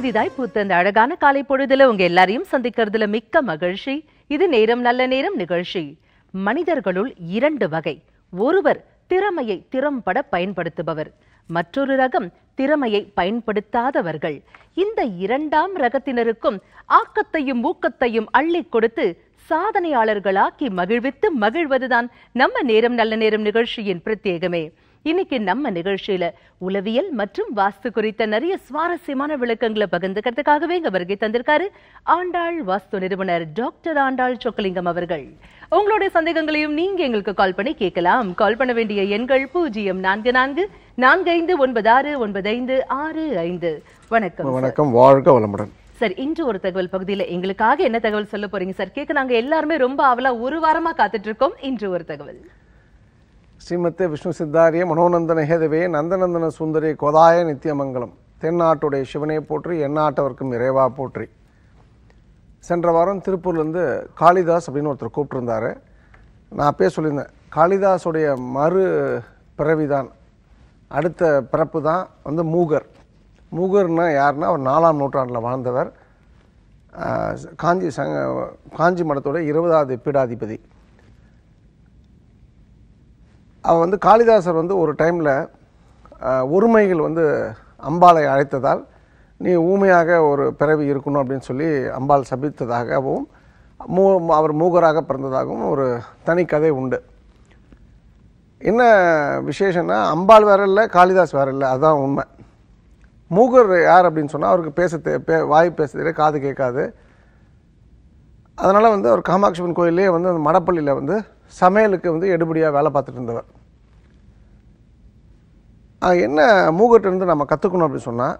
புதிதாய் பூத்த அந்த அழகான காலை பொழுதுல உங்க எல்லாரையும் சந்திக்கிறதுல மிக்க மகிழ்ச்சி இது நேரம் நல்ல நேரம் நிகழ்ச்சி மனிதர்களுள் இரண்டு வகை ஒருவர் திறமையை திறம்பட பயன்படுத்துபவர் மற்றொரு ரகம் திறமையை பயன்படுத்தாதவர்கள் இந்த இரண்டாம் ரகத்தினருக்கும் ஆக்கத்தையும் ஊக்கத்தையும் அள்ளிக் கொடுத்து சாதனையாளர்களாக்கி மகிழ்வித்து மகிழ்வதுதான் நம்ம நேரம் நல்ல நேரம் நிகழ்ச்சியின் பிரத்யேகமே இன்னைக்கு நம்ம நிகழ்ச்சியில உளவியல் மற்றும் வாஸ்து குறித்த நிறைய சுவாரஸ்யமான விளக்கங்களை பகிர்ந்துக்கிறதுக்காகவே இங்க வருகை தந்திருக்காரு ஆண்டாள் வாஸ்து நிறுவனர் டாக்டர் ஆண்டாள் சொக்கலிங்கம் அவர்கள் உங்களுடைய சந்தேகங்களையும் நீங்க எங்களுக்கு கால் பண்ணி கேட்கலாம் கால் பண்ண வேண்டிய எண்கள் பூஜ்ஜியம் நான்கு நான்கு நான்கு ஐந்து ஒன்பது ஆறு ஒன்பது ஐந்து ஆறு ஐந்து வணக்கம் சார். வணக்கம் வாழ்க வளமுடன் சார் இன்று ஒரு தகவல் பகுதியில எங்களுக்காக என்ன தகவல் சொல்ல போறீங்க சார் கேட்க நாங்க எல்லாருமே ரொம்ப அவலா ஒரு வாரமா காத்துட்டு இருக்கோம் இன்று ஒரு தகவல் ஸ்ரீமத்தே விஷ்ணு சித்தாரிய மனோநந்தன ஹேதவே நந்தநந்தன சுந்தரி கோதாய நித்தியமங்கலம் தென்னாட்டுடைய சிவனை போற்றி எந்நாட்டவர்க்கும் இறைவா போற்றி சென்ற வாரம் திருப்பூர்லேருந்து காளிதாஸ் அப்படின்னு ஒருத்தர் கூப்பிட்டுருந்தாரு நான் அப்பயே சொல்லியிருந்தேன் காளிதாஸுடைய மறு பிறவிதான் அடுத்த பிறப்பு தான் வந்து மூகர் மூகர்னா யாருன்னா அவர் நாலாம் நூற்றாண்டில் வாழ்ந்தவர் ஆஹ், காஞ்சி சங்க காஞ்சி மடத்தோட இருபதாவது பீடாதிபதி அவன் வந்து காளிதாசர் வந்து ஒரு டைமில் ஒருமைகள் வந்து அம்பாளை அழைத்ததால் நீ ஊமையாக ஒரு பிறவி இருக்கணும் அப்படின்னு சொல்லி அம்பாள் சபித்ததாகவும் மூ அவர் மூகராக பிறந்ததாகவும் ஒரு தனி கதை உண்டு என்ன விசேஷம்னா அம்பாள் வேற இல்லை காளிதாஸ் வேற இல்லை அதுதான் உண்மை மூகர் யார் அப்படின்னு சொன்னால் அவருக்கு பேச தெ- பே- வாய் பேச தெரியாது காது கேட்காது அதனால் வந்து அவர் காமாட்சிபன் கோயிலே வந்து அந்த மடப்பள்ளியில் வந்து சமையலுக்கு வந்து எடுபடியாக வேலை பார்த்துட்டு இருந்தவர் ஆஹ் என்ன மூகர்ட்ட இருந்து நம்ம கற்றுக்கணும் அப்படின்னு சொன்னால்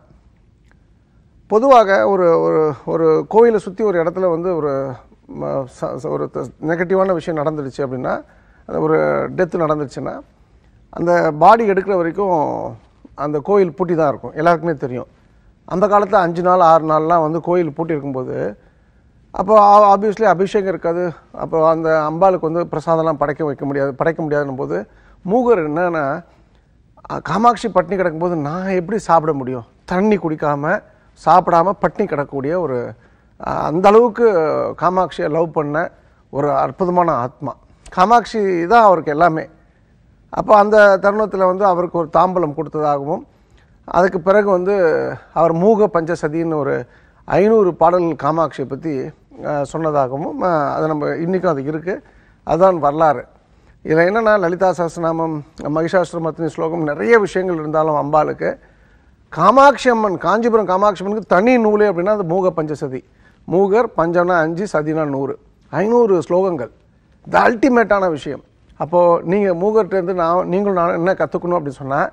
பொதுவாக ஒரு ஒரு ஒரு கோயிலை சுற்றி ஒரு இடத்துல வந்து ஒரு ம, ச- ச- ஒரு நெகட்டிவான விஷயம் நடந்துடுச்சு அப்படின்னா அது ஒரு டெத்து நடந்துச்சுன்னா அந்த பாடி எடுக்கிற வரைக்கும் அந்த கோயில் பூட்டி தான் இருக்கும் எல்லாருக்குமே தெரியும் அந்த காலத்தில் அஞ்சு நாள் ஆறு நாள்லாம் வந்து கோயில் பூட்டி இருக்கும்போது அப்போ ஆப்வியஸ்லி அபிஷேகம் இருக்காது அப்போ அந்த அம்பாளுக்கு வந்து பிரசாதம்லாம் படைக்க வைக்க முடியாது படைக்க முடியாதுன்னும் போது மூகர் என்னன்னா அஹ், காமாட்சி பட்டினி கிடக்கும்போது நான் எப்படி சாப்பிட முடியும் தண்ணி குடிக்காம சாப்பிடாம பட்டினி கிடக்கக்கூடிய ஒரு அஹ், அந்த அளவுக்கு காமாட்சியை லவ் பண்ண ஒரு அற்புதமான ஆத்மா காமாட்சி தான் அவருக்கு எல்லாமே அப்போ அந்த தருணத்தில் வந்து அவருக்கு ஒரு தாம்பலம் கொடுத்ததாகவும் அதுக்கு பிறகு வந்து அவர் மூக பஞ்சசதின்னு ஒரு ஐநூறு பாடல்கள் காமாட்சியை பற்றி சொன்னதாகவும் அஹ், அது நம்ம இன்றைக்கும் அது இருக்குது அதுதான் வரலாறு இதில் என்னென்னா லலிதா சஹஸ்ரநாமம் மகிஷாசுரமத்தினி ஸ்லோகம் நிறைய விஷயங்கள் இருந்தாலும் அம்பாளுக்கு காமாட்சி அம்மன் காஞ்சிபுரம் காமாட்சி அம்மனுக்கு தனி நூலே அப்படின்னா அது மூக பஞ்சசதி மூகர் பஞ்சம்னா அஞ்சு சதினா நூறு ஐநூறு ஸ்லோகங்கள் இது அல்டிமேட்டான விஷயம் அப்போது நீங்கள் மூகர்கிட்டேருந்து நான் நீங்களும் நான் என்ன கற்றுக்கணும் அப்படின்னு சொன்னால்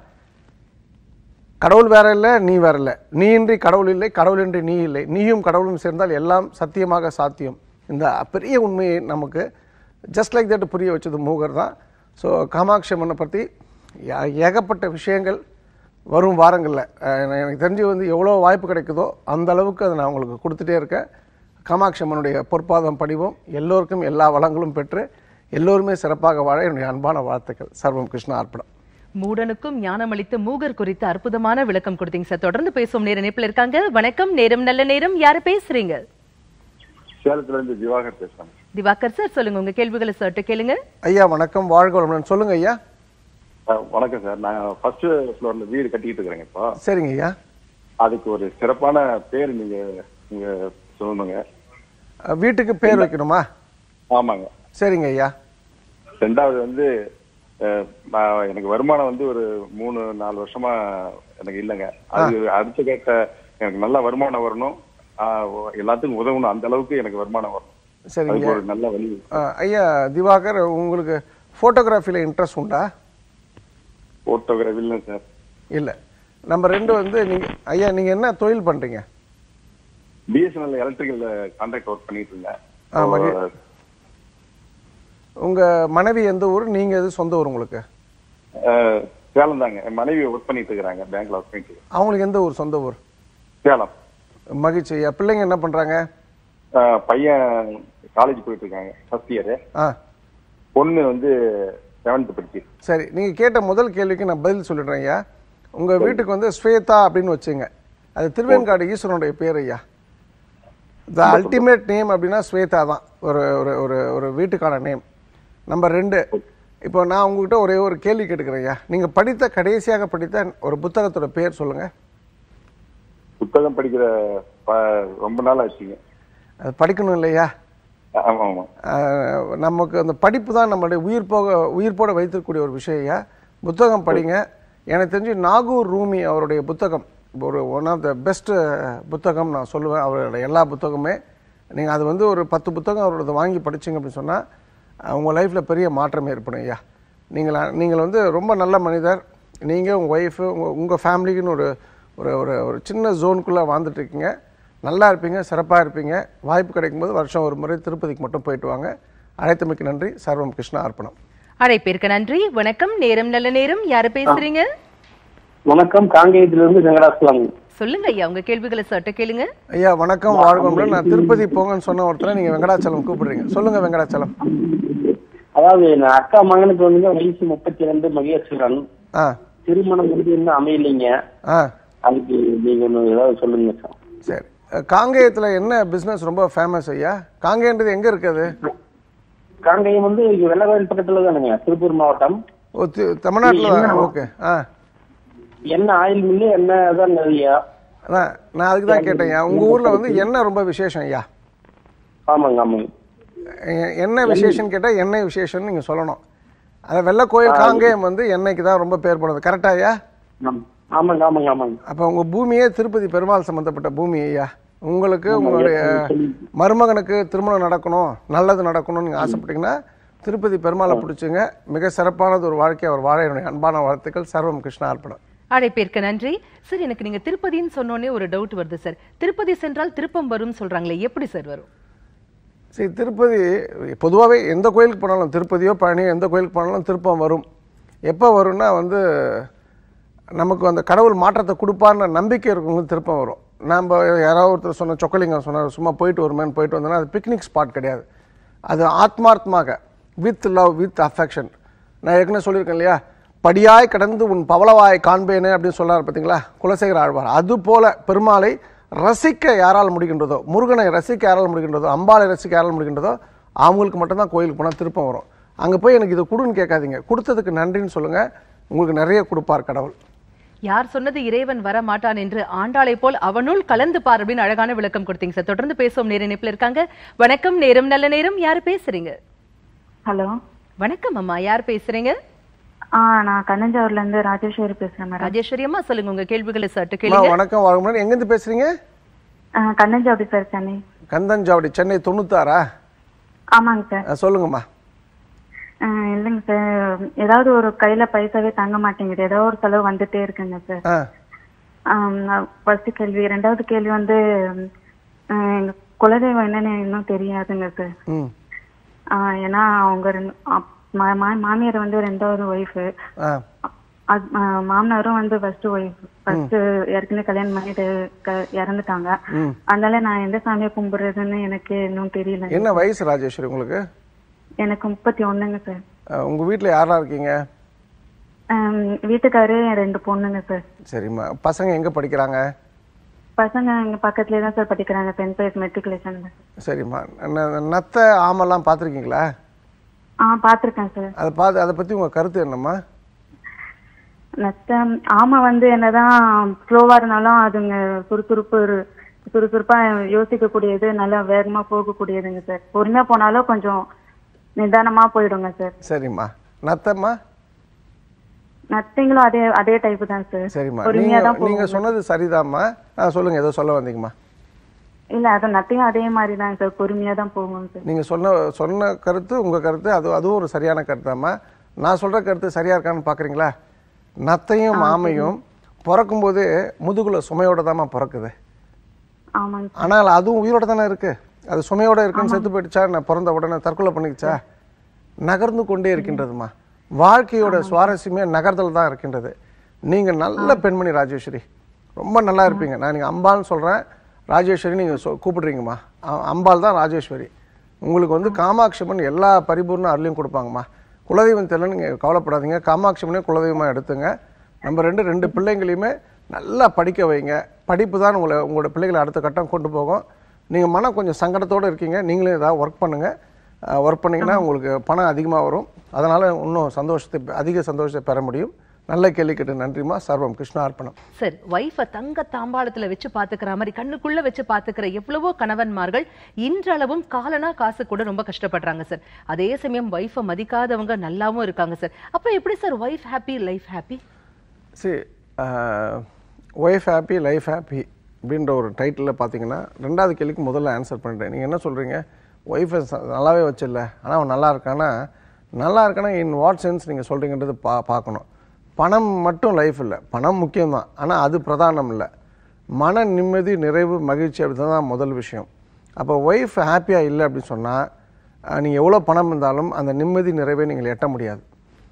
கடவுள் வேற இல்லை நீ வேற இல்லை நீ இன்றி கடவுள் இல்லை கடவுள் இன்றி நீ இல்லை நீயும் கடவுளும் சேர்ந்தால் எல்லாம் சத்தியமாக சாத்தியம் இந்த பெரிய உண்மையை நமக்கு ஜஸ்ட் லைக் தட் புரிய வச்சது மூகர் தான் ஸோ காமாட்சி அம்மனை பற்றி ஏ- ஏகப்பட்ட விஷயங்கள் வரும் வாரங்களில் எனக்கு தெரிஞ்சு வந்து எவ்வளோ வாய்ப்பு கிடைக்குதோ அந்த அளவுக்கு அதை நான் உங்களுக்கு கொடுத்துட்டே இருக்கேன் காமாட்சி அம்மனுடைய பொற்பாதம் படிவோம் எல்லோருக்கும் எல்லா வளங்களும் பெற்று எல்லோருமே சிறப்பாக வாழ என்னுடைய அன்பான வாழ்த்துக்கள் சர்வம் கிருஷ்ண அர்ப்பணம் மூடனுக்கும் ஞானம் அளித்த மூகர் குறித்த அற்புதமான விளக்கம் கொடுத்தீங்க சார் தொடர்ந்து பேசுவோம் நேர இணைப்புல இருக்காங்க வணக்கம் நேரம் நல்ல நேரம் யாரு பேசுறீங்க சேலத்துல இருந்து திவாகர் பேசுறேன் திவாகர் சார் சொல்லுங்க உங்க கேள்விகளை சர்ட்டு கேளுங்க ஐயா வணக்கம் வாழ்க வளமுடன் சொல்லுங்க ஐயா அஹ் வணக்கம் சார் நான் ஃபர்ஸ்ட் ஃப்ளோர்ல வீடு கட்டிட்டு இருக்கிறேங்க இப்போ சரிங்க ஐயா அதுக்கு ஒரு சிறப்பான பேர் நீங்க நீங்க சொல்லணுங்க அஹ், வீட்டுக்கு பேர் வைக்கணுமா ஆமாங்க சரிங்க ஐயா ரெண்டாவது வந்து அஹ், நான் எனக்கு வருமானம் வந்து ஒரு மூணு நாலு வருஷமா எனக்கு இல்லைங்க அது அடுத்த கேட்ட எனக்கு நல்ல வருமானம் வரணும் ஆஹ், எல்லாத்துக்கும் உதவணும் அந்த அளவுக்கு எனக்கு வருமானம் வரணும் சரிங்க அதுக்கு ஒரு நல்ல வழி அஹ், ஐயா திவாகர் உங்களுக்கு ஃபோட்டோகிராஃபியில் இன்ட்ரெஸ்ட் உண்டா போட்டோகிராஃபில சார் இல்லை நம்பர் ரெண்டு வந்து நீங்கள் ஐயா நீங்கள் என்ன தொழில் பண்ணுறீங்க பிஎஸ்என்எல் எலக்ட்ரிக்கல் கான்ட்ராக்ட் ஒர்க் பண்ணிட்டு இருந்தேன் ஆ, மகி- உங்கள் மனைவி எந்த ஊர் நீங்கள் எது சொந்த ஊர் உங்களுக்கு அஹ், சேலம் தாங்க என் மனைவி ஒர்க் பண்ணிட்டு இருக்கிறாங்க பேங்க்ல ஒர்க் பண்ணிட்டு இருக்காங்க. அவங்களுக்கு எந்த ஊர் சொந்த ஊர் சேலம் மகிழ்ச்சி ஐயா பிள்ளைங்க என்ன பண்ணுறாங்க அஹ், பையன் காலேஜ் போயிட்டு இருக்காங்க ஃபர்ஸ்ட் இயர் ஆ பொண்ணு வந்து செவன்த் படிச்சு சரி நீங்கள் கேட்ட முதல் கேள்விக்கு நான் பதில் சொல்லிடுறேன் ஐயா உங்கள் வீட்டுக்கு வந்து ஸ்வேதா அப்படின்னு வச்சுங்க அது திருவேன்காடு ஈஸ்வரனுடைய பேர் ஐயா த அல்டிமேட் நேம் அப்படின்னா ஸ்வேதா தான் ஒரு ஒரு ஒரு ஒரு வீட்டுக்கான நேம் நம்பர் ரெண்டு இப்போ நான் உங்ககிட்ட ஒரே ஒரு கேள்வி கேட்டுக்கிறேன் ஐயா நீங்கள் படித்த கடைசியாக படித்த ஒரு புத்தகத்தோட பேர் சொல்லுங்கள் புத்தகம் படிக்கிற ப- ரொம்ப நாள் ஆச்சுங்க அது படிக்கணும் இல்லையா ஆமா ஆமா ஆஹ் நமக்கு அந்த படிப்பு தான் நம்மளுடைய உயிர் போக உயிர் போட வைத்திருக்கக்கூடிய ஒரு விஷயம் ஐயா புத்தகம் படிங்க எனக்கு தெரிஞ்சு நாகூர் ரூமி அவருடைய புத்தகம் ஒரு ஒன் ஆஃப் த பெஸ்ட் புத்தகம் நான் சொல்லுவேன் அவரோட எல்லா புத்தகமே நீங்கள் அது வந்து ஒரு பத்து புத்தகம் அவரோட வாங்கி படிச்சீங்க அப்படின்னு சொன்னால் உங்கள் லைஃப்பில் பெரிய மாற்றம் ஏற்படும் ஐயா நீங்கள் நீங்கள் வந்து ரொம்ப நல்ல மனிதர் நீங்கள் உங்கள் ஒய்ஃபு உங்கள் உங்கள் ஃபேமிலிக்குன்னு ஒரு ஒரு ஒரு ஒரு சின்ன ஜோனுக்குள்ளே வாழ்ந்துட்டு இருக்கீங்க நல்லா இருப்பீங்க சிறப்பாக இருப்பீங்க வாய்ப்பு கிடைக்கும்போது வருஷம் ஒரு முறை திருப்பதிக்கு மட்டும் போயிட்டு வாங்க அழைத்தமைக்கு நன்றி சர்வம் கிருஷ்ணா அர்ப்பணம் அழைப்பிற்கு நன்றி வணக்கம் நேரம் நல்ல நேரம் யாரு பேசுறீங்க வணக்கம் காங்கேயத்திலிருந்து வெங்கடாசலம் சொல்லுங்க ஐயா உங்க கேள்விகளை சட்ட கேளுங்க ஐயா வணக்கம் வாழ்வமுடன் நான் திருப்பதி போங்கன்னு சொன்ன ஒருத்தரை நீங்கள் வெங்கடாச்சலம் கூப்பிடுறீங்க சொல்லுங்கள் வெங்கடாச்சலம் அதாவது என் அக்கா மகனுக்கு வந்து வயசு முப்பத்தி ரெண்டு மகேஸ்வரன் ஆ திருமணம் வந்து இன்னும் அமையலைங்க ஆ அதுக்கு நீங்க ஒண்ணு ஏதாவது சொல்லுங்க சார் சரி காங்கேயத்தில் என்ன பிஸ்னஸ் ரொம்ப ஃபேமஸ் ஐயா காங்கேயன்றது எங்கே இருக்குது காங்கேயம் வந்து இங்க வெள்ளகோயில் பக்கத்துல தானுங்க திருப்பூர் மாவட்டம் ஓ தமிழ்நாட்டில் ஓகே ஆ என்ன ஆயில் மில்லு என்ன தான் ஐயா அதான் நான் அதுக்கு தான் கேட்டேன் ஐயா உங்கள் ஊரில் வந்து என்ன ரொம்ப விசேஷம் ஐயா ஆமாங்க ஆமாங்க எ- என்ன விசேஷம்னு கேட்டால் எண்ணெய் விசேஷம்னு நீங்கள் சொல்லணும் அதை வெள்ளக்கோயில் காங்கேயம் வந்து எண்ணெய்க்கு தான் ரொம்ப பேர் போனது கரெக்டா ஐயா ஆம். ஆமாங்க ஆமாங்க ஆமாங்க அப்போ உங்கள் பூமியே திருப்பதி பெருமாள் சம்மந்தப்பட்ட பூமி ஐயா உங்களுக்கு உங்களுடைய மருமகனுக்கு திருமணம் நடக்கணும் நல்லது நடக்கணும்னு நீங்கள் ஆசைப்பட்டீங்கன்னா திருப்பதி பெருமாளை பிடிச்சுங்க மிக சிறப்பானது ஒரு வாழ்க்கை அவர் வாழ என்னுடைய அன்பான வாழ்த்துக்கள் சர்வம் கிருஷ்ணா அர்ப்பணம் அழைப்பிற்கு நன்றி சார் எனக்கு நீங்க திருப்பதின்னு சொன்னோனே ஒரு டவுட் வருது சார் திருப்பதி சென்றால் திருப்பம் வரும் சொல்றாங்களே எப்படி சார் வரும் சரி திருப்பதி பொதுவாகவே எந்த கோயிலுக்கு போனாலும் திருப்பதியோ பழனியோ எந்த கோயிலுக்கு போனாலும் திருப்பம் வரும் எப்போ வரும்னா வந்து நமக்கு அந்த கடவுள் மாற்றத்தை கொடுப்பார்னு நம்பிக்கை இருக்கவங்களுக்கு திருப்பம் வரும் நம்ம யாராவது ஒருத்தர் சொன்ன சொக்கலிங்கம் சொன்னார் சும்மா போயிட்டு வருமேன்னு போயிட்டு வந்தோன்னா அது பிக்னிக் ஸ்பாட் கிடையாது அது ஆத்மார்த்தமாக வித் லவ் வித் அஃபெக்ஷன் நான் ஏற்கனவே சொல்லியிருக்கேன் இல்லையா படியாய் கடந்து உன் பவளவாய் காண்பேனே அப்படின்னு சொன்னார் பார்த்தீங்களா குலசேகர ஆழ்வார் அது போல பெருமாளை ரசிக்க யாரால் முடிகின்றதோ முருகனை ரசிக்க யாரால் முடிகின்றதோ அம்பாளை ரசிக்க யாரால் முடிகின்றதோ அவங்களுக்கு மட்டும்தான் கோயிலுக்கு போனால் திருப்பம் வரும் அங்கே போய் எனக்கு இதை கொடுன்னு கேட்காதீங்க கொடுத்ததுக்கு நன்றின்னு சொல்லுங்கள் உங்களுக்கு நிறைய கொடுப்பார் கடவுள் யார் சொன்னது இறைவன் வர மாட்டான் என்று ஆண்டாளை போல் அவனுள் கலந்து பார் அப்படின்னு அழகான விளக்கம் கொடுத்தீங்க சார் தொடர்ந்து பேசுவோம் நேர இணைப்புல இருக்காங்க வணக்கம் நேரம் நல்ல நேரம் யார் பேசுறீங்க ஹலோ வணக்கம் அம்மா யார் பேசுறீங்க ஆ நான் கண்ணஞ்சாவூர்ல இருந்து ராஜேஸ்வரி பேசுறேன் மேடம் ராஜேஸ்வரி அம்மா சொல்லுங்க உங்க கேள்விகளை சட்டு அம்மா, கேளுங்க வணக்கம் வாழ்க்கை எங்கேருந்து பேசுகிறீங்க ஆ, கண்ணஞ்சாவடி சார் சென்னை கந்தஞ்சாவடி சென்னை தொண்ணூத்தாறா ஆமாங்க சார் அஹ் சொல்லுங்கம்மா ஆ, இல்லைங்க சார் ஏதாவது ஒரு கையில பைசாவே தங்க மாட்டேங்குது ஏதாவது ஒரு செலவு வந்துட்டே இருக்குங்க சார் ஆ ஃபர்ஸ்ட் கேள்வி ரெண்டாவது கேள்வி வந்து ஆ, எங்க குலதெய்வம் என்னன்னு இன்னும் தெரியாதுங்க சார் ம் ஆ, ஏன்னா அவங்க ரெண்டு அப்- மா- மா- மாமியார் வந்து ரெண்டாவது ஒய்ஃபு ஆ மாமனாரும் வந்து ஃபர்ஸ்ட் ஒய்ஃப் ஃபர்ஸ்ட் ஏற்கனவே கல்யாணம் பண்ணிட்டு க- இறந்துட்டாங்க அதனால நான் எந்த சாமியை கும்பிடுறதுன்னு எனக்கு இன்னும் தெரியல என்ன வயசு ராஜேஸ்வரி உங்களுக்கு எனக்கு முப்பத்தி ஒண்ணுங்க சார் அஹ் உங்க வீட்டில் யாரெல்லாம் இருக்கீங்க ஆம், வீட்டுக்காரு என் ரெண்டு பொண்ணுங்க சார் சரிம்மா பசங்க எங்கே படிக்கிறாங்க பசங்க இங்க பக்கத்துலயே தான் சார் படிக்கிறாங்க டென்த் பிளஸ் மெட்ரிகுலேஷன்ல சரிம்மா ந- நத்தை ஆமெல்லாம் பார்த்துருக்கீங்களா ஆ பாத்திருக்கேன் சார் அதை பார்த்து அதை பற்றி உங்கள் கருத்து என்னம்மா நத்தம் ஆமா வந்து என்னதான் ஸ்லோவா இருந்தாலும் அதுங்க சுறுசுறுப்பு இரு- சுறுசுறுப்பா யோசிக்கக்கூடியது நல்லா வேகமா போகக்கூடியதுங்க சார் பொறுமையா போனாலும் கொஞ்சம் நிதானமா போயிடுங்க சார் சரிம்மா நத்தம்மா நத்திங்களும் அதே அதே டைப் தான் சார் சரிம்மா பொறுமையா தான் நீங்கள் நீங்கள் போகும் சொன்னது சரிதாம்மா ஆ சொல்லுங்கள் ஏதோ சொல்ல வந்தீங்கம்மா இல்ல அது நத்தையும் அதே மாதிரி தான் சார் பொறுமையா தான் போகும் சார் நீங்கள் சொன்ன சொன்ன கருத்து உங்கள் கருத்து அது அதுவும் ஒரு சரியான கருத்தாம்மா நான் சொல்கிற கருத்து சரியாக இருக்கான்னு பார்க்குறீங்களா நத்தையும் ஆமையும் பிறக்கும்போது முதுகுல சுமையோட தாம்மா பிறக்குது ஆமாங்க சார். ஆனால் அதுவும் உயிரோட தானே இருக்கு அது சுமையோட இருக்குன்னு செத்து போயிடுச்சா நான் பிறந்த உடனே தற்கொலை பண்ணிக்கிச்சா நகர்ந்து கொண்டே இருக்கின்றதுமா வாழ்க்கையோட சுவாரஸ்யமே நகர்தல் தான் இருக்கின்றது நீங்கள் நல்ல பெண்மணி ராஜேஸ்வரி ரொம்ப நல்லா இருப்பீங்க நான் நீங்கள் அம்பாள்னு சொல்கிறேன் ராஜேஸ்வரி நீங்கள் சொ கூப்பிடுறீங்கம்மா அ- அம்பாள் தான் ராஜேஸ்வரி உங்களுக்கு வந்து காமாட்சி அம்மன் எல்லா பரிபூர்ண அருளையும் கொடுப்பாங்கம்மா குலதெய்வம் தெரியல நீங்கள் கவலைப்படாதீங்க காமாட்சி அம்மனே குலதெய்வமாக எடுத்துங்க நம்ம ரெண்டு ரெண்டு பிள்ளைங்களையுமே நல்லா படிக்க வைங்க படிப்பு தான் உங்களை உங்களோட பிள்ளைகளை அடுத்த கட்டம் கொண்டு போகும் நீங்கள் மனம் கொஞ்சம் சங்கடத்தோடு இருக்கீங்க நீங்களும் ஏதாவது ஒர்க் பண்ணுங்கள் ஒர்க் பண்ணிங்கன்னா உங்களுக்கு பணம் அதிகமாக வரும் அதனால் இன்னும் சந்தோஷத்தை அதிக சந்தோஷத்தை பெற முடியும் நல்ல கேள்வி கேட்டு நன்றிம்மா சர்வம் கிருஷ்ணா அர்ப்பணம் சார் ஒய்ஃபை தங்க தாம்பாளத்துல வச்சு பாத்துக்கிற மாதிரி கண்ணுக்குள்ள வச்சு பாத்துக்கிற எவ்வளவோ கணவன்மார்கள் இன்றளவும் காலனா காசு கூட ரொம்ப கஷ்டப்படுறாங்க சார் அதே சமயம் ஒய்ஃபை மதிக்காதவங்க நல்லாவும் இருக்காங்க சார் அப்ப எப்படி sir wife happy life happy சரி ஒய்ஃப் ஹாப்பி லைஃப் ஹாப்பி அப்படின்ற ஒரு டைட்டிலில் பார்த்தீங்கன்னா ரெண்டாவது கேள்விக்கு முதல்ல ஆன்சர் பண்ணுறேன் நீங்கள் என்ன சொல்கிறீங்க ஒய்ஃபை நல்லாவே வச்சில்ல ஆனால் அவன் நல்லா இருக்கானா நல்லா இருக்கானா இன் வாட் சென்ஸ் நீங்கள் சொல்கிறீங்கன்றது பா பார்க்கணும் பணம் மட்டும் லைஃப் இல்லை பணம் முக்கியம்தான் ஆனால் அது பிரதானம் இல்லை மன நிம்மதி நிறைவு மகிழ்ச்சி அப்படி தான் முதல் விஷயம் அப்போ ஒய்ஃப் ஹாப்பியாக இல்லை அப்படின்னு சொன்னால் நீங்கள் எவ்வளோ பணம் இருந்தாலும் அந்த நிம்மதி நிறைவை நீங்கள் எட்ட முடியாது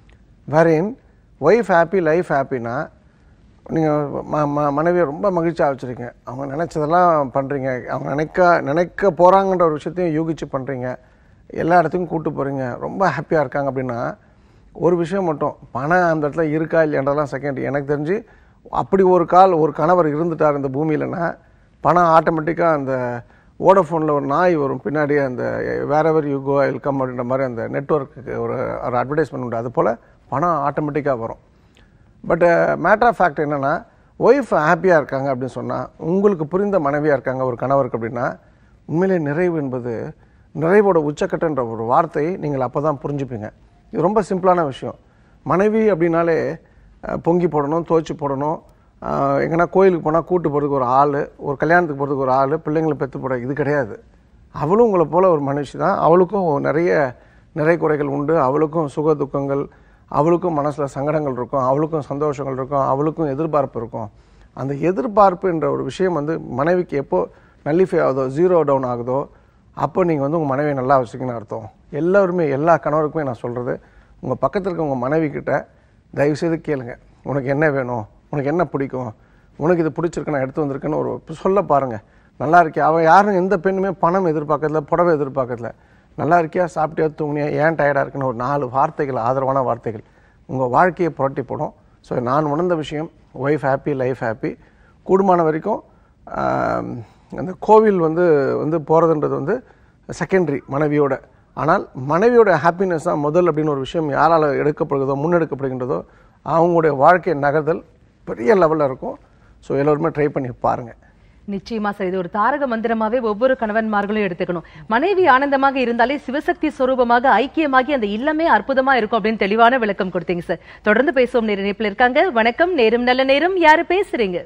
வேறேன் ஒய்ஃப் ஹாப்பி லைஃப் ஹாப்பினா நீங்கள் ம ம மனைவியை ரொம்ப மகிழ்ச்சியாக வச்சுருக்கீங்க அவங்க நினச்சதெல்லாம் பண்ணுறீங்க அவங்க நினைக்க நினைக்க போகிறாங்கன்ற ஒரு விஷயத்தையும் யூகிச்சு பண்ணுறீங்க எல்லா இடத்துக்கும் கூட்டு போகிறீங்க ரொம்ப ஹாப்பியாக இருக்காங்க அப்படின்னா ஒரு விஷயம் மட்டும் பணம் அந்த இடத்துல இருக்கா இல்லைன்றதெல்லாம் செகண்ட் எனக்கு தெரிஞ்சு அப்படி ஒரு கால் ஒரு கணவர் இருந்துட்டார் இந்த பூமியிலனா பணம் ஆட்டோமேட்டிக்காக அந்த வோடஃபோனில் ஒரு நாய் வரும் பின்னாடி அந்த வேர் ever you go will come அப்படின்ற மாதிரி அந்த நெட்ஒர்க்குக்கு ஒரு ஒரு அட்வர்டைஸ்மெண்ட் உண்டு அது போல் பணம் ஆட்டோமேட்டிக்காக வரும் பட் மேட்டர் ஆஃப் ஃபேக்ட் என்னென்னா ஒய்ஃப் ஹாப்பியாக இருக்காங்க அப்படின்னு சொன்னால் உங்களுக்கு புரிந்த மனைவியாக இருக்காங்க ஒரு கணவருக்கு அப்படின்னா உண்மையிலே நிறைவு என்பது நிறைவோட உச்சக்கட்டன்ற ஒரு வார்த்தை நீங்கள் அப்போ தான் புரிஞ்சுப்பீங்க இது ரொம்ப சிம்பிளான விஷயம் மனைவி அப்படின்னாலே அஹ், பொங்கி போடணும் துவைச்சி போடணும் அஹ், எங்கன்னா கோயிலுக்கு போனால் கூட்டு போகிறதுக்கு ஒரு ஆள் ஒரு கல்யாணத்துக்கு போகிறதுக்கு ஒரு ஆள் பிள்ளைங்களை பெற்று போட இது கிடையாது அவளும் உங்களை போல் ஒரு மனுஷி தான் அவளுக்கும் நிறைய நிறை குறைகள் உண்டு அவளுக்கும் சுக துக்கங்கள் அவளுக்கும் மனசில் சங்கடங்கள் இருக்கும் அவளுக்கும் சந்தோஷங்கள் இருக்கும் அவளுக்கும் எதிர்பார்ப்பு இருக்கும் அந்த எதிர்பார்ப்புன்ற ஒரு விஷயம் வந்து மனைவிக்கு எப்போ நல்லிஃபை ஆகுதோ ஜீரோ டவுன் ஆகுதோ அப்போ நீங்கள் வந்து உங்கள் மனைவியை நல்லா வச்சுக்கணும்னு அர்த்தம் எல்லாருமே எல்லா கணவருக்குமே நான் சொல்கிறது உங்கள் பக்கத்தில் இருக்க உங்கள் மனைவி கிட்ட தயவுசெய்து கேளுங்க உனக்கு என்ன வேணும் உனக்கு என்ன பிடிக்கும் உனக்கு இது பிடிச்சிருக்கு நான் எடுத்து வந்திருக்கேன்னு ஒரு சொல்ல பாருங்கள் நல்லா இருக்கியா அவன் யாரும் எந்த பெண்ணுமே பணம் எதிர்பார்க்கறதில்ல புடவை எதிர்பார்க்கறதில்ல நல்லா இருக்கியா சாப்பிட்டியா தூங்குனியா ஏன் டயர்டாக இருக்குன்னு ஒரு நாலு வார்த்தைகள் ஆதரவான வார்த்தைகள் உங்கள் வாழ்க்கையை புரட்டி போடும் ஸோ நான் உணர்ந்த விஷயம் ஒய்ஃப் ஹாப்பி லைஃப் ஹாப்பி கூடுமான வரைக்கும் ஆம், அந்த கோவில் வந்து வந்து போகிறதுன்றது வந்து செகண்டரி மனைவியோட ஆனால் மனைவியோட ஹாப்பினஸ் தான் முதல் அப்படின்னு ஒரு விஷயம் யாரால் எடுக்கப்படுகிறதோ முன்னெடுக்கப்படுகின்றதோ அவங்களுடைய வாழ்க்கை நகர்தல் பெரிய லெவலில் இருக்கும் ஸோ எல்லோருமே ட்ரை பண்ணி பாருங்கள் நிச்சயமா சார் இது ஒரு தாரக மந்திரமாவே ஒவ்வொரு கணவன்மார்களும் எடுத்துக்கணும் மனைவி ஆனந்தமாக இருந்தாலே சிவசக்தி சொரூபமாக ஐக்கியமாகி அந்த இல்லமே அற்புதமா இருக்கும் அப்படின்னு தெளிவான விளக்கம் கொடுத்தீங்க சார் தொடர்ந்து பேசுவோம் நேர இணைப்புல இருக்காங்க வணக்கம் நேரம் நல்ல நேரம் யாரு பேசுறீங்க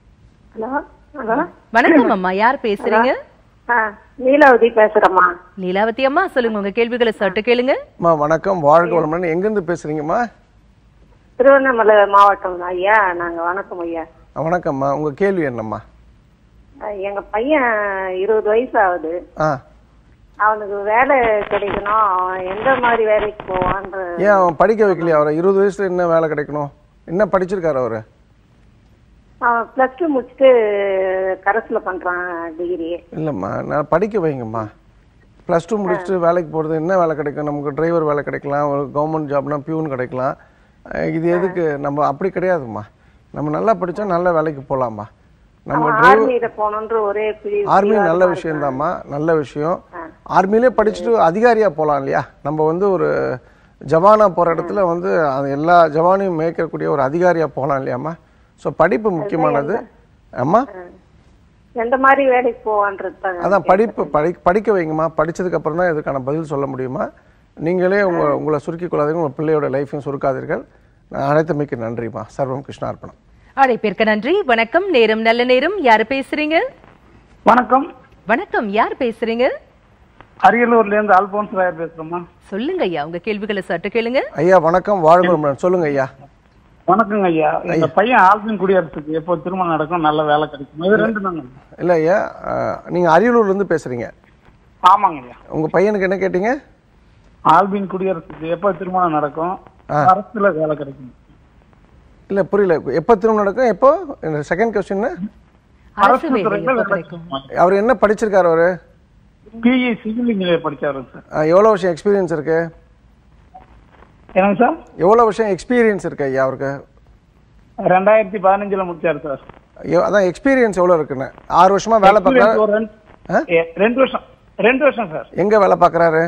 ஹலோ ஹலோ வணக்கம் அம்மா யார் பேசுறீங்க ஆ நீலாவதி பேசுறேம்மா லீலாவதி அம்மா சொல்லுங்க உங்க கேள்விகளை சட்டு கேளுங்க அம்மா வணக்கம் வாழ்க வளமுடன் எங்கேருந்து பேசுகிறீங்கம்மா திருவண்ணாமலை மாவட்டம் ஐயா நாங்க வணக்கம் ஐயா வணக்கம்மா உங்கள் கேள்வி என்னம்மா ஆ, எங்க பையன் இருபது வயசு ஆகுது ஆ அவனுக்கு வேலை கிடைக்கணும் அவன் எந்த மாதிரி வேலைக்கு போவான்ற ஏன் அவன் படிக்க வைக்கலையா அவரை இருபது வயசுல என்ன வேலை கிடைக்கணும் என்ன படிச்சிருக்காரு அவரு அவன் பிளஸ் டூ முடிச்சுட்டு கரஸ்ல பண்றான் டிகிரி இல்லைம்மா நான் படிக்க வைங்கம்மா ப்ளஸ் டூ முடிச்சுட்டு வேலைக்கு போகிறது என்ன வேலை கிடைக்கும் நமக்கு டிரைவர் வேலை கிடைக்கலாம் ஒரு கவர்மெண்ட் ஜாப்னா பியூன் கிடைக்கலாம் அஹ் இது எதுக்கு நம்ம அப்படி கிடையாதும்மா நம்ம நல்லா படித்தா நல்ல வேலைக்கு போகலாம்மா நம்ம அவன் டிரைவர் ஆர்மியில போகணுன்ற ஒரே பிடி ஆர்மி நல்ல விஷயம்தாம்மா நல்ல விஷயம் ஆர்மிலே படிச்சுட்டு அதிகாரியா போகலாம் இல்லையா நம்ம வந்து ஒரு ஜவானா போகிற இடத்துல வந்து அது எல்லா ஜவானையும் மேய்க்கக்கூடிய ஒரு அதிகாரியா போகலாம் இல்லையாம்மா ஸோ படிப்பு முக்கியமானது அம்மா எந்த மாதிரி வேலைக்கு போவான்றது தான் அதான் படிப்பு படி படிக்க வைங்கம்மா படிச்சதுக்கு அப்புறம் தான் இதுக்கான பதில் சொல்ல முடியுமா நீங்களே உங்க உங்களை சுருக்கிக் கொள்ளாதீங்க உங்கள் பிள்ளையோட லைஃப்பையும் சுருக்காதீர்கள் நான் அனைத்தமைக்கு நன்றிம்மா சர்வம் கிருஷ்ணார்ப்பணம் அழைப்பிற்கு நன்றி வணக்கம் நேரம் நல்ல நேரம் யாரு பேசுறீங்க வணக்கம் வணக்கம் யார் பேசுறீங்க அரியலூர்ல இருந்து அல்போன்ஸ் ராயர் பேசுறோமா சொல்லுங்க ஐயா உங்க கேள்விகளை சட்டு கேளுங்க ஐயா வணக்கம் வாழ்க வளமுடன். சொல்லுங்க ஐயா வணக்கங்க ஐயா எங்க பையன் ஆல்பின் குடியரசுக்கு எப்போ திருமணம் நடக்கும் நல்ல வேலை கிடைக்கும் இது ரெண்டு தாங்க இல்லை ஐயா அஹ், நீங்க அரியலூர்லேருந்து பேசுறீங்க ஆமாங்க ஐயா உங்க பையனுக்கு என்ன கேட்டீங்க ஆல்பின் குடியரசுக்கு எப்போ திருமணம் நடக்கும் அரசுல வேலை கிடைக்கும் இல்ல புரியல எப்போ திரும்ப நடக்கும் எப்போ செகண்ட் கொஸ்டின் அரசு வேலை துறையில எப்ப வேலை கிடைக்கும் அவர் என்ன படிச்சிருக்காரு அவரு பிஇ சிவில் இன்ஜினியர் படிச்சாரு சார் அஹ், எவ்வளவு வருஷம் எக்ஸ்பீரியன்ஸ் இருக்கு என்னங்க சார் எவ்வளவு வருஷம் எக்ஸ்பீரியன்ஸ் இருக்கு ஐயா அவருக்கு ரெண்டாயிரத்தி பதினஞ்சுல முடிச்சாரு சார் எ- அதான் எக்ஸ்பீரியன்ஸ் எவ்வளோ இருக்குன்னு ஆறு வருஷமா வேலை Experience பார்க்குறாரு ஒரு ரெண்டு- ஏ, ரெண்டு வருஷம் ரெண்டு வருஷம் சார் எங்கே வேலை பார்க்குறாரு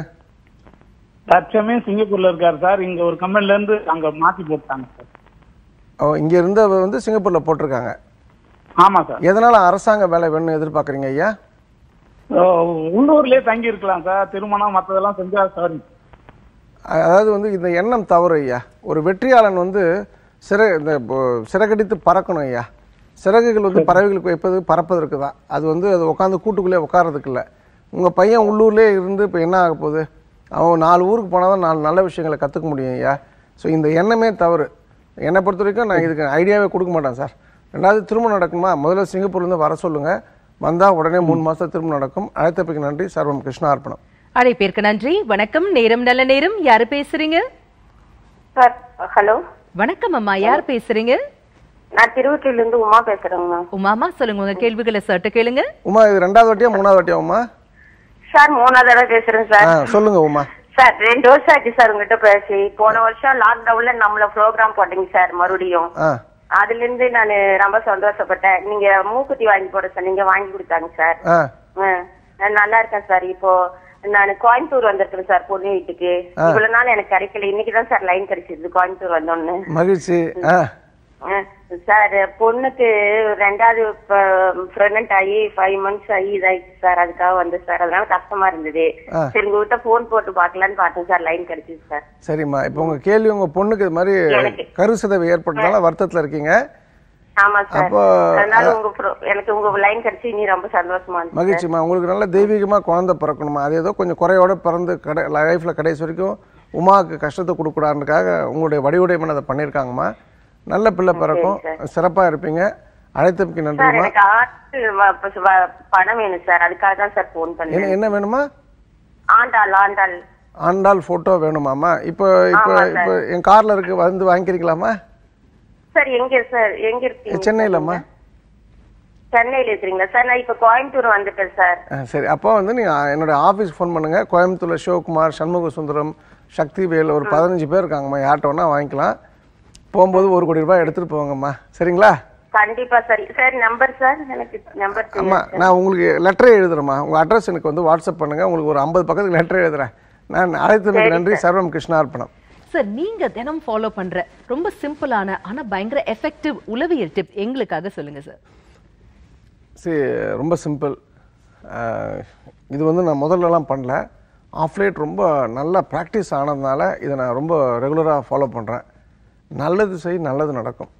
தற்சமயம் சிங்கப்பூர்ல இருக்காரு சார் இங்க ஒரு கம்பெனில இருந்து அங்க மாத்தி போட்டாங்க சார் ஓ இங்கே இருந்து வந்து சிங்கப்பூரில் போட்டிருக்காங்க ஆமா சார் எதனால் அரசாங்க வேலை வேணும்னு எதிர்பார்க்குறீங்க ஐயா ஓ, உள்ளூர்லயே தங்கி இருக்கலாம் சார் திருமணம் மத்ததெல்லாம் செஞ்சா சாரி அ- அதாவது வந்து இந்த எண்ணம் தவறு ஐயா ஒரு வெற்றியாளன் வந்து சிற இந்த இப்போ சிறகடித்து பறக்கணும் ஐயா சிறகுகள் வந்து பறவைகளுக்கு வைப்பது பறப்பதற்கு தான் அது வந்து அது உட்காந்து கூட்டுக்குள்ளே உட்காரதுக்கு இல்லை உங்கள் பையன் உள்ளூர்லேயே இருந்து இப்போ என்ன ஆக போகுது அவன் நாலு ஊருக்கு போனால் தான் நாலு நல்ல விஷயங்களை கற்றுக்க முடியும் ஐயா ஸோ இந்த எண்ணமே தவறு என்னை பொறுத்த வரைக்கும் நான் இதுக்கு ஐடியாவே கொடுக்க மாட்டேன் சார் ரெண்டாவது திருமணம் நடக்குமா முதல்ல சிங்கப்பூர்லேருந்து வர சொல்லுங்கள் வந்தால் உடனே மூணு மாதம் திருமணம் நடக்கும் அழைத்தமைக்கு நன்றி சர்வம் கிருஷ்ணா அர்ப்பணம் அழைப்பிற்கு நன்றி வணக்கம் நேரம் நல்ல நேரம் யாரு பேசுறீங்க சார் ஹலோ வணக்கம் அம்மா யார் பேசுறீங்க நான் திருவற்றில இருந்து உமா பேசுறேங்க உமாமா சொல்லுங்க உங்க கேள்விகளை சட்டு கேளுங்க உமா இது ரெண்டாவது வாட்டியா மூணாவது வாட்டியா உமா சார் மூணாவது தடவை பேசுறேன் சார் ஆ சொல்லுங்க உமா சார் ரெண்டு வருஷம் ஆச்சு சார் உங்ககிட்ட பேசி போன வருஷம் லாக்டவுன்ல நம்மள ப்ரோக்ராம் போட்டீங்க சார் மறுபடியும் ஆ அதுல இருந்து நான் ரொம்ப சந்தோஷப்பட்டேன் நீங்க மூக்குத்தி வாங்கி போட சொன்னீங்க வாங்கி கொடுத்தாங்க சார் ஆ ஆ, நான் நல்லா இருக்கேன் சார் இப்போ நான் கோயம்புத்தூர் வந்திருக்கேன் சார் பொண்ணு வீட்டுக்கு இவ்வளவு நாள் எனக்கு கிடைக்கல இன்னைக்குதான் சார் லைன் கிடைச்சிது கோயம்புத்தூர் வந்தோன்னு மகிழ்ச்சி ஆ ஆ, சார் பொண்ணுக்கு ரெண்டாவது பிரெக்னன்ட் ஆகி ஃபைவ் மந்த்ஸ் ஆகி இதாயிடுச்சு சார் அதுக்காக வந்து சார் அதனால கஷ்டமா இருந்தது ஆ. சரி உங்ககிட்ட போன் போட்டு பார்க்கலான்னு பார்த்தேன் சார் லைன் கிடைச்சிது சார் சரிம்மா இப்போ உங்க கேள்வி உங்க பொண்ணுக்கு இது மாதிரி எனக்கு. கருசிதைவு ஏற்பட்டதால வருத்தத்துல இருக்கீங்க ஆமா சார் அப்போ, அதனால உங்க pro- எனக்கு உங்க லைன் கிடைச்சி நீ ரொம்ப சந்தோஷமா இருந்துச்சு மகிழ்ச்சிம்மா உங்களுக்கு நல்ல தெய்வீகமா குழந்தை பிறக்கணுமா அது ஏதோ கொஞ்சம் குறையோட பிறந்து கடை லைஃப்ல கடைசி வரைக்கும் உமாவுக்கு கஷ்டத்தை கொடுக்கூடாதுக்காக உங்களுடைய வடிவுடையமான அதை பண்ணியிருக்காங்கம்மா நல்ல பிள்ளை பிறக்கும் சிறப்பா இருப்பீங்க அழைத்தமைக்கு சார் நன்றிம்மா எனக்கு ஆட்டு வ- ப- வ- பணம் வேணும் சார் அதுக்காக தான் சார் போன் என்ன பண்ணேன் என்ன வேணுமா ஆண்டாள் ஆண்டாள் ஆண்டாள் போட்டோ வேணுமாம்மா இப்போ இப்போ ஆமா, சார். இப்போ என் கார்ல இருக்கு வந்து வாங்கிக்கிறீங்களாம்மா சார் எங்க சார் எங்க இருக்கீங்க சென்னையிலம்மா சென்னையில இருக்கிறீங்களா சார் நான் இப்ப கோயம்புத்தூர் வந்துட்டேன் சார் ஆ, சரி அப்போ வந்து நீங்கள் என்னோட ஆஃபீஸ் ஃபோன் பண்ணுங்க கோயம்புத்தூர்ல சிவகுமார் சண்முக சுந்தரம் சக்தி வேல் ஒரு பதினஞ்சு பேர் இருக்காங்கம்மா யார்கிட்ட வேணா வாங்கிக்கலாம் போகும்போது ஒரு கோடி ரூபாய் எடுத்துட்டு போங்கம்மா சரிங்களா கண்டிப்பா சார் சார் நம்பர் சார் எனக்கு நம்பர் ஆமா நான் உங்களுக்கு லெட்டரே எழுதுறேம்மா உங்க அட்ரஸ் எனக்கு வந்து வாட்ஸ்அப் பண்ணுங்க உங்களுக்கு ஒரு ஐம்பது பக்கத்துக்கு லெட்டர் எழுதுறேன் நான் அழைத்ததுக்கு நன்றி சர்வம் கிருஷ்ணார்ப்பணம் சார் நீங்க தினம் ஃபாலோ பண்ற ரொம்ப சிம்பிளான ஆனா பயங்கர எஃபெக்டிவ் உளவியல் டிப் எங்களுக்காக சொல்லுங்க சார் சரி ரொம்ப சிம்பிள் இது வந்து நான் முதல்லலாம் பண்ணல ஆஃப்லேட் ரொம்ப நல்லா ப்ராக்டிஸ் ஆனதுனால இதை நான் ரொம்ப ரெகுலராக ஃபாலோ பண்ணுறேன் நல்லது செய் நல்லது நடக்கும்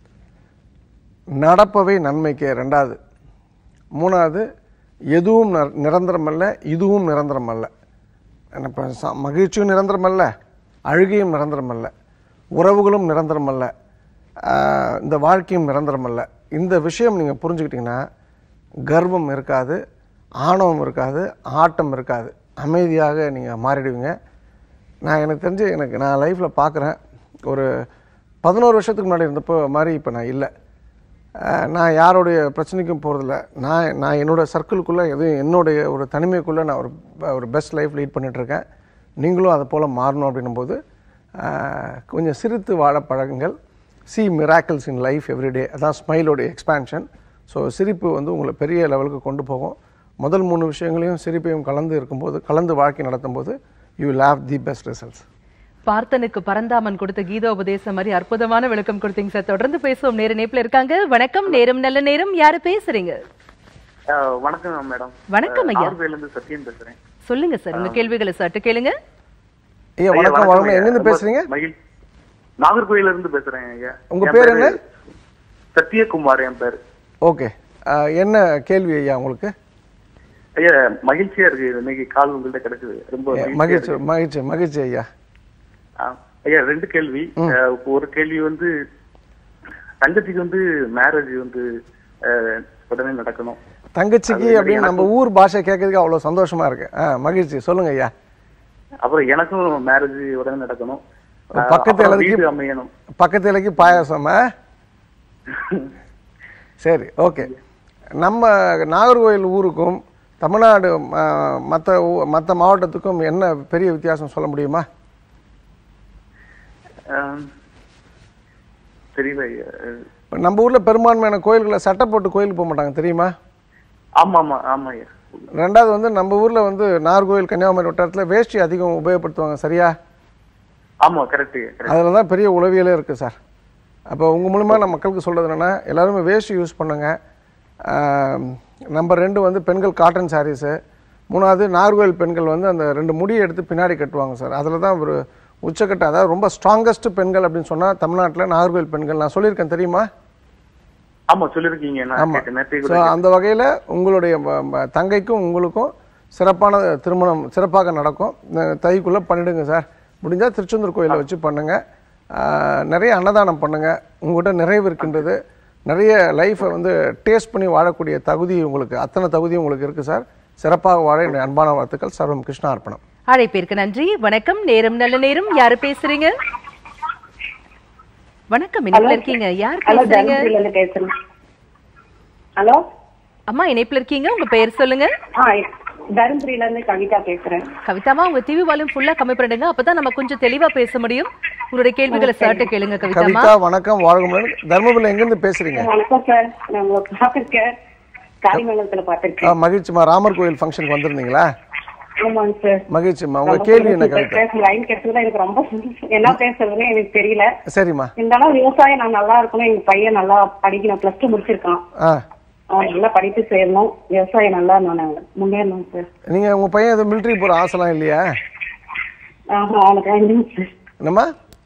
நடப்பவை நன்மைக்கே ரெண்டாவது மூணாவது எதுவும் நிர- நிரந்தரமல்ல இதுவும் நிரந்தரமல்ல இப்போ ச- மகிழ்ச்சியும் நிரந்தரமல்ல அழுகையும் நிரந்தரமல்ல உறவுகளும் நிரந்தரமல்ல ஆஹ் இந்த வாழ்க்கையும் நிரந்தரமல்ல இந்த விஷயம் நீங்கள் புரிஞ்சுக்கிட்டீங்கன்னா கர்வம் இருக்காது ஆணவம் இருக்காது ஆட்டம் இருக்காது அமைதியாக நீங்கள் மாறிடுவீங்க நான் எனக்கு தெரிஞ்சு எனக்கு நான் லைஃப்பில் பார்க்குறேன் ஒரு பதினோரு வருஷத்துக்கு முன்னாடி இருந்தப்போ மாதிரி இப்போ நான் இல்லை அஹ் நான் யாருடைய பிரச்சனைக்கும் போகிறதில்ல நான் நான் என்னோட சர்க்கிளுக்குள்ளே எதுவும் என்னுடைய ஒரு தனிமைக்குள்ளே நான் ஒரு ஒரு பெஸ்ட் லைஃப் லீட் பண்ணிகிட்ருக்கேன் நீங்களும் அதை போல் மாறணும் அப்படின்னும் போது அஹ், கொஞ்சம் சிரித்து வாழ பழகுங்கள் see miracles in life everyday அதான் ஸ்மைலோடைய எக்ஸ்பேன்ஷன் ஸோ சிரிப்பு வந்து உங்களை பெரிய லெவலுக்கு கொண்டு போகும் முதல் மூணு விஷயங்களையும் சிரிப்பையும் கலந்து இருக்கும்போது கலந்து வாழ்க்கை நடத்தும்போது you will have the best results பார்த்தனுக்கு பரந்தாமன் கொடுத்த கீதோபதேசம் மாதிரி அற்புதமான விளக்கம் கொடுத்தீங்க சார் தொடர்ந்து பேசுவோம் நேர நேப்ல இருக்காங்க வணக்கம் நேரம் நல்ல நேரம் யாரு பேசுறீங்க ஆஹ் வணக்கம் மேடம் வணக்கம் ஐயா. ஆர்வேல இருந்து சத்யன் பேசுறேன் சொல்லுங்க சார் உங்க கேள்விகளை சட்டு கேளுங்க ஐயா ஐயா, வணக்கம் வணக்கம் ஐயா. எங்கேருந்து ரொம்ப பேசுகிறீங்க மகிழ் நாகர்கோயில இருந்து பேசுறேன் ஐயா உங்க என் பேர் பேரு என்ன? சத்யகுமார் என் பேர் ஓகே என்ன கேள்வி ஐயா உங்களுக்கு ஐயா மகிழ்ச்சியா இருக்கு இன்னைக்கு கால் உங்கள்ட்ட கிடைச்சது ரொம்ப மகிழ்ச்சியா மகிழ்ச்சி இருக்கு. மகிழ்ச்சி மகிழ்ச்சி ஐயா ஆ, ஐயா ரெண்டு கேள்வி ஆஹ் ஒரு கேள்வி வந்து தங்கச்சிக்கு வந்து மேரேஜ் வந்து ஆஹ், உடனே நடக்கணும் தங்கச்சிக்கு அது அப்படின்னு நம்ம ஊர் பாஷை கேட்கறதுக்கு அவ்வளோ சந்தோஷமா இருக்கு ஆ மகிழ்ச்சி சொல்லுங்க ஐயா அப்புறம் எனக்கும் மேரேஜ் உடனே நடக்கணும் ஆஹ், பக்கத்து அப்புறம் இலக்கு- வீடு அமையணும் பக்கத்து இலைக்கு பாயாசம் ஆ? சரி ஓகே நம்ம நாகர்கோவில் ஊருக்கும் தமிழ்நாடு மற்ற மற்ற மாவட்டத்துக்கும் என்ன பெரிய வித்தியாசம் சொல்ல முடியுமா ஆஹ், தெரியல ஐயா. இப்போ நம்ம ஊரில் பெரும்பான்மையான கோயில்களை சட்டை போட்டு கோயிலுக்கு போக மாட்டாங்க தெரியுமா ஆமா ஆமா ஆமா ஐயா ரெண்டாவது வந்து நம்ம ஊரில் வந்து நாகர்கோவில் கன்னியாகுமரி வட்டாரத்தில் வேஷ்டி அதிகம் உபயோகப்படுத்துவாங்க சரியா ஆமா கரெக்ட் கரெக்ட் அதில் தான் பெரிய உளவியலே இருக்குது சார் அப்போ உங்கள் மூலிமா நான் மக்களுக்கு சொல்கிறது என்னென்னா எல்லாருமே வேஷ்டி யூஸ் பண்ணுங்க நம்பர் ரெண்டு வந்து பெண்கள் காட்டன் சாரீஸு மூணாவது நாகர்கோவில் பெண்கள் வந்து அந்த ரெண்டு முடியை எடுத்து பின்னாடி கட்டுவாங்க சார் அதில் தான் ஒரு உச்சக்கட்ட அதாவது ரொம்ப ஸ்ட்ராங்கஸ்ட் பெண்கள் அப்படின்னு சொன்னால் தமிழ்நாட்டில் நாகர்கோவில் பெண்கள் நான் சொல்லியிருக்கேன் தெரியுமா ஆமா சொல்லிருக்கீங்க நான் ஆமாம் கேட்டேன் நேற்று ஸோ கூட அந்த வகையில் உங்களுடைய ம- ம- தங்கைக்கும் உங்களுக்கும் சிறப்பான திருமணம் சிறப்பாக நடக்கும் இந்த தைக்குள்ளே பண்ணிடுங்க சார் முடிஞ்சால் திருச்செந்தூர் கோயிலை வச்சு பண்ணுங்க ஆஹ், நிறைய அன்னதானம் பண்ணுங்க உங்கள்கிட்ட நிறைவு இருக்கின்றது நிறைய லைஃப்பை வந்து டேஸ்ட் பண்ணி வாழக்கூடிய தகுதி உங்களுக்கு அத்தனை தகுதி உங்களுக்கு இருக்குது சார் சிறப்பாக வாழ என்னுடைய அன்பான வாழ்த்துக்கள் சர்வம் கிருஷ்ணா அர்ப்பணம் அழைப்பிற்கு நன்றி வணக்கம் நேரம் நல்ல நேரம் யாரு பேசுறீங்க வணக்கம் இணைப்புல இருக்கீங்க யார் ஹலோ பேசுறீங்க தருமபுரியில இருந்து பேசுறேன் ஹலோ அம்மா இணைப்புல இருக்கீங்க உங்க பெயர் சொல்லுங்க ஆ தருமபுரியில இருந்து கவிதா பேசுறேன் கவிதாமா உங்க டிவி வால்யூம் ஃபுல்லா கம்மி பண்ணிடுங்க அப்பதான் நம்ம கொஞ்சம் தெளிவா பேச முடியும் உங்களுடைய கேள்விகளை சார்ட்ட கேளுங்க கவிதாமா கவிதா வணக்கம் வாழ்க தர்மபுரியில் எங்கேருந்து பேசுறீங்க வணக்கம் சார் நான் உங்களை பார்த்திருக்கேன் காரிமங்கலத்துல பார்த்திருக்கேன் ஆ, மகிழ்ச்சிம்மா ராமர் கோயில் ஃபங்க்ஷனுக்கு வந்திருந்தீங்களா ஆமாங்க சார் மகிழ்ச்சிம்மா உங்க கேள்வி என்ன கவிதா பேச லைன் கிடைச்சதுல எனக்கு ரொம்ப சந்தோஷம். என்ன பேசுறதுன்னு எனக்கு தெரியல சரிம்மா இருந்தாலும் விவசாயம் நான் நல்லா இருக்கணும் எங்க பையன் நல்லா படிக்கணும் பிளஸ் டூ முடிச்சிருக்கான் ஆ அவன் நல்லா படிப்பு செய்யணும் விவசாயம் நல்லா நான் முன்னேறணும் சார் நீங்க உங்க பையன் எதுவும் மிலிட்டரி போற ஆசைலாம் இல்லையா ஆஹா அவனுக்கு வேண்டியது சார் என்னம்மா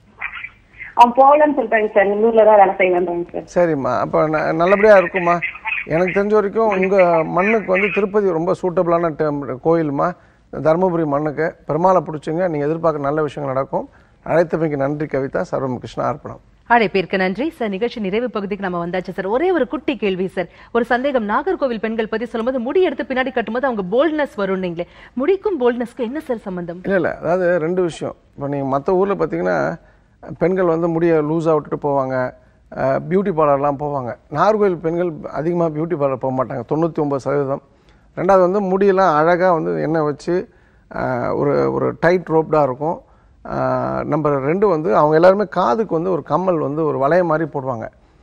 அவன் போகலன்னு சொல்லிட்டாங்க சார் உள்ளூர்ல தான் வேலை செய்வேன்றாங்க சார் சரிம்மா அப்போ ந- நல்லபடியா இருக்கும்மா எனக்கு தெரிஞ்ச வரைக்கும் உங்க மண்ணுக்கு வந்து திருப்பதி ரொம்ப சூட்டபிளான கோயில்மா தருமபுரி மண்ணுக்கு பெருமாளை பிடிச்சிங்க நீங்க எதிர்பார்க்குற நல்ல விஷயங்கள் நடக்கும் அழைத்தமைக்கு நன்றி கவிதா சர்வம் கிருஷ்ணா அர்ப்பணம் அழைப்பிற்கு நன்றி சார் நிகழ்ச்சி நிறைவு பகுதிக்கு நம்ம வந்தாச்சு சார் ஒரே ஒரு குட்டி கேள்வி சார் ஒரு சந்தேகம் நாகர்கோவில் பெண்கள் பத்தி சொல்லும்போது முடி எடுத்து பின்னாடி கட்டும்போது அவங்க போல்ட்னஸ் வரும் நீங்களே முடிக்கும் போல்ட்னஸ்க்கு என்ன சார் சம்பந்தம் இல்லை இல்லை அதாவது ரெண்டு விஷயம் இப்போ நீங்கள் மற்ற ஊரில் பார்த்தீங்கன்னா பெண்கள் வந்து முடியை லூஸாக விட்டுட்டு போவாங்க பியூட்டி பார்லர்லாம் போவாங்க நாகர்கோவில் பெண்கள் அதிகமாக பியூட்டி பார்லர் போக மாட்டாங்க தொண்ணூற்றி ஒம்பது சதவீதம் ரெண்டாவது வந்து முடியெல்லாம் அழகாக வந்து எண்ணெய் வச்சு அஹ், ஒரு ஒரு டைட் ரோப்டாக இருக்கும் நம்பர் ரெண்டு வந்து அவங்க எல்லாருமே காதுக்கு வந்து ஒரு கம்மல் வந்து ஒரு வளைய மாதிரி போடுவாங்க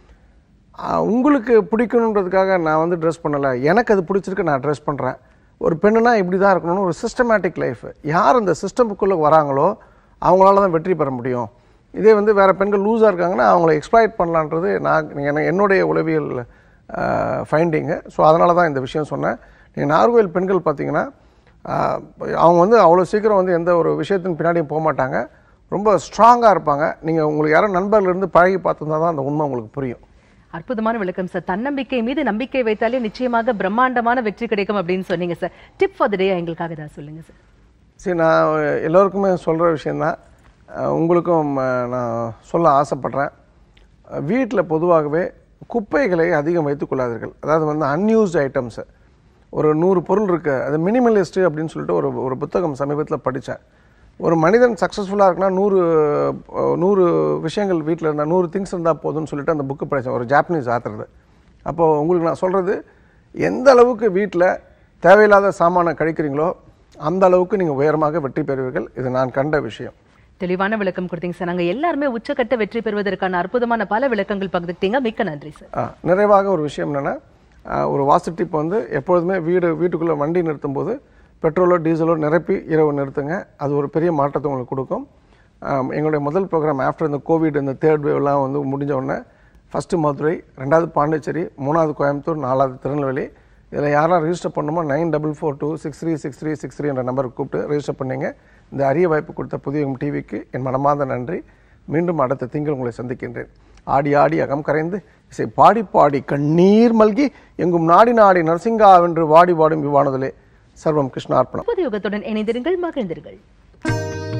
ஆஹ் உங்களுக்கு பிடிக்கணுன்றதுக்காக நான் வந்து ட்ரெஸ் பண்ணலை எனக்கு அது பிடிச்சிருக்கு நான் ட்ரெஸ் பண்ணுறேன் ஒரு பெண்ணுனா இப்படி தான் இருக்கணும்னு ஒரு சிஸ்டமேட்டிக் லைஃப் யார் இந்த சிஸ்டமுக்குள்ளே வராங்களோ அவங்களால தான் வெற்றி பெற முடியும் இதே வந்து வேறு பெண்கள் லூஸாக இருக்காங்கன்னா அவங்கள எக்ஸ்ப்ளாய்ட் பண்ணலான்றது நான் எனக்கு என்னுடைய உளவியல் ஃபைண்டிங்கு ஸோ அதனால தான் இந்த விஷயம் சொன்னேன் நீங்கள் நார்கோயில் பெண்கள் பார்த்தீங்கன்னா ஆஹ், அவங்க வந்து அவ்வளோ சீக்கிரம் வந்து எந்த ஒரு விஷயத்தின் பின்னாடியும் போக மாட்டாங்க ரொம்ப ஸ்ட்ராங்காக இருப்பாங்க நீங்கள் உங்களுக்கு யாரும் நண்பர்ல இருந்து பழகி பார்த்துருந்தா தான் அந்த உண்மை உங்களுக்கு புரியும் அற்புதமான விளக்கம் சார் தன்னம்பிக்கை மீது நம்பிக்கை வைத்தாலே நிச்சயமாக பிரம்மாண்டமான வெற்றி கிடைக்கும் அப்படின்னு சொன்னீங்க sir tip for the day எங்களுக்காக ஏதாவது சொல்லுங்க சார் சரி நான் எல்லோருக்குமே சொல்கிற விஷயந்தான் அஹ் உங்களுக்கும் அஹ், நான் சொல்ல ஆசைப்படுறேன் வீட்டில் பொதுவாகவே குப்பைகளை அதிகம் வைத்துக்கொள்ளாதீர்கள் அதாவது வந்து அன்யூஸ்ட் ஐட்டம்ஸு ஒரு நூறு பொருள் இருக்கு அது மினிமலிஸ்ட் அப்படின்னு சொல்லிட்டு ஒரு ஒரு புத்தகம் சமீபத்தில் படித்தேன் ஒரு மனிதன் சக்ஸஸ்ஃபுல்லாக இருக்குன்னா நூறு அஹ், நூறு விஷயங்கள் வீட்டில் இருந்தால் நூறு திங்ஸ் இருந்தால் போதும்னு சொல்லிட்டு அந்த புக்கு படித்தேன் ஒரு ஜாப்பனீஸ் ஆத்துறது அப்போது உங்களுக்கு நான் சொல்கிறது எந்த அளவுக்கு வீட்டில் தேவையில்லாத சாமானை கழிக்கிறீங்களோ அந்த அளவுக்கு நீங்கள் உயரமாக வெற்றி பெறுவீர்கள் இது நான் கண்ட விஷயம் தெளிவான விளக்கம் கொடுத்தீங்க சார் நாங்க எல்லாருமே உச்சக்கட்ட வெற்றி பெறுவதற்கான அற்புதமான பல விளக்கங்கள் பகிர்ந்துட்டீங்க மிக்க நன்றி சார் ஆ, நிறைவாக ஒரு விஷயம் என்னென்னா ஒரு வாஸ்து டிப் வந்து எப்பொழுதுமே வீடு வீட்டுக்குள்ளே வண்டி நிறுத்தும் போது பெட்ரோலோ டீசலோ நிரப்பி இரவு நிறுத்துங்க அது ஒரு பெரிய மாற்றத்தை உங்களுக்கு கொடுக்கும் ஆம், எங்களுடைய முதல் ப்ரோக்ராம் ஆஃப்டர் இந்த கோவிட் இந்த தேர்ட் வேவ்லாம் வந்து முடிஞ்ச உடனே ஃபஸ்ட்டு மதுரை ரெண்டாவது பாண்டிச்சேரி மூணாவது கோயம்புத்தூர் நாலாவது திருநெல்வேலி இதில் யாரெல்லாம் ரெஜிஸ்டர் பண்ணணுமோ nine double four two six three six three six three என்ற நம்பருக்கு கூப்பிட்டு ரெஜிஸ்டர் பண்ணீங்க இந்த அரிய வாய்ப்பு கொடுத்த புதிய டிவிக்கு என் மனமார்ந்த நன்றி மீண்டும் அடுத்த திங்கள் உங்களை சந்திக்கின்றேன் ஆடி ஆடி அகம் கரைந்து இசை பாடி பாடி கண்ணீர் மல்கி எங்கும் நாடி நாடி நரசிங்காவென்று வாடி வாடும் விவானதிலே சர்வம் கிருஷ்ணார்ப்பணம் புது யுகத்துடன் இணைந்திருங்கள் மகிழ்ந்திருங்கள்